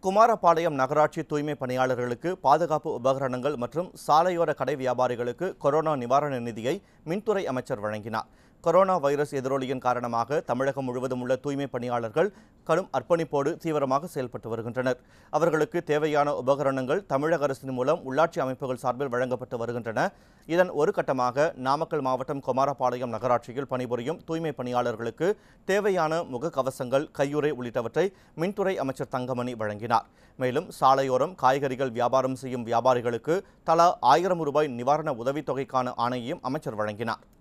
குமாரபாளையம் நகராட்சி தூய்மை பணியாளர்களுக்கு பாதுகாப்பு உபகரணங்கள் மற்றும் சாலையோர கடை வியாபாரிகளுக்கு கொரோனா நிவாரண நிதியை மின்துறை அமைச்சர் வழங்கினார் கொரோனா வைரஸ் எதிரொலியின் காரணமாக தமிழகம் முழுவதும் உள்ள தூய்மை பணியாளர்கள் கடும் அர்ப்பணிப்போடு தீவிரமாக செயல்பட்டு வருகின்றனர் அவர்களுக்கு தேவையான உபகரணங்கள் தமிழக அரசின் மூலம் உள்ளாட்சி அமைப்புகள் சார்பில் வழங்கப்பட்டு வருகின்றன இதன் ஒரு கட்டமாக நாமக்கல் மாவட்டம் குமாரபாளையம் நகராட்சியில் பணிபுரியும் தூய்மை பணியாளர்களுக்கு தேவையான முகக்கவசங்கள் கையுறை உள்ளிட்டவற்றை மின்துறை அமைச்சர் தங்கமணி வழங்கினார் மேலும் சாலையோரம் காய்கறிகள் வியாபாரம் செய்யும் வியாபாரிகளுக்கு தலா ஆயிரம் ரூபாய் நிவாரண உதவித்தொகைக்கான ஆணையையும் அமைச்சர் வழங்கினார்